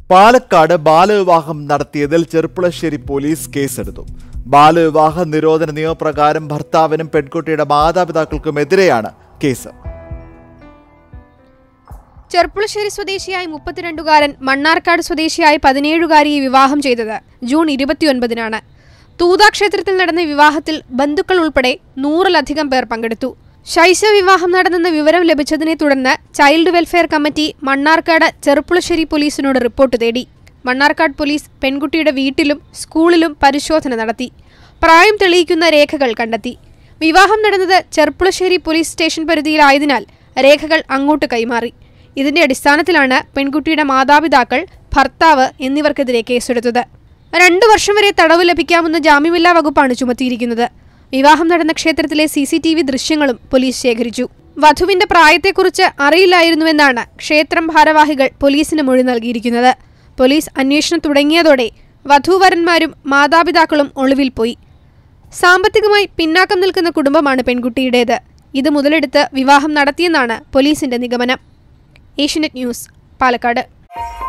പാലക്കാട് ബാലവിവാഹം നടത്തിയതിൽ ചെറുപ്പുളശ്ശേരി പോലീസ് കേസെടുത്തു ബാലവിവാഹ നിരോധന നിയമപ്രകാരം ഭർത്താവിനും പെൺകുട്ടിയുടെ മാതാപിതാക്കൾക്കുമെതിരെയാണ് കേസ് ചെർപ്പുളശ്ശേരി സ്വദേശിയായ മുപ്പത്തിരണ്ടുകാരൻ മണ്ണാർക്കാട് സ്വദേശിയായ പതിനേഴുകാരിയെ വിവാഹം ചെയ്തത് ജൂൺ ഇരുപത്തിയൊൻപതിനാണ് തൂതാ ക്ഷേത്രത്തിൽ നടന്ന വിവാഹത്തിൽ ബന്ധുക്കൾ ഉൾപ്പെടെ നൂറിലധികം പേർ പങ്കെടുത്തു ശൈശവ വിവാഹം നടന്നെന്ന വിവരം ലഭിച്ചതിനെ തുടർന്ന് child welfare committee Mannarkkad Cherpulassery പോലീസിനോട് റിപ്പോർട്ട് തേടി മണ്ണാർക്കാട് പോലീസ് പെൺകുട്ടിയുടെ വീട്ടിലും സ്കൂളിലും പരിശോധന നടത്തി പ്രായം തെളിയിക്കുന്ന രേഖകൾ കണ്ടെത്തി വിവാഹം നടന്നത് ചെർപ്പുളശ്ശേരി പോലീസ് സ്റ്റേഷൻ പരിധിയിലായതിനാൽ രേഖകൾ അങ്ങോട്ട് കൈമാറി ഇതിന്റെ അടിസ്ഥാനത്തിലാണ് പെൺകുട്ടിയുടെ മാതാപിതാക്കൾ ഭർത്താവ് എന്നിവർക്കെതിരെ കേസെടുത്തത് രണ്ടു വർഷം വരെ തടവ് ലഭിക്കാവുന്ന ജാമ്യമില്ലാ വകുപ്പാണ് ചുമത്തിയിരിക്കുന്നത് വിവാഹം നടന്ന ക്ഷേത്രത്തിലെ സി സി ടി വി ദൃശ്യങ്ങളും പോലീസ് ശേഖരിച്ചു വധുവിന്റെ പ്രായത്തെക്കുറിച്ച് അറിയില്ലായിരുന്നുവെന്നാണ് ക്ഷേത്രം ഭാരവാഹികൾ പോലീസിന് മൊഴി നൽകിയിരിക്കുന്നത് പോലീസ് അന്വേഷണം തുടങ്ങിയതോടെ വധൂവരന്മാരും മാതാപിതാക്കളും ഒളിവിൽ പോയി സാമ്പത്തികമായി പിന്നാക്കം നിൽക്കുന്ന കുടുംബമാണ് പെൺകുട്ടിയുടേത് ഇത് മുതലെടുത്ത് വിവാഹം നടത്തിയെന്നാണ് പോലീസിന്റെ നിഗമനം ഏഷ്യനെറ്റ് ന്യൂസ് പാലക്കാട്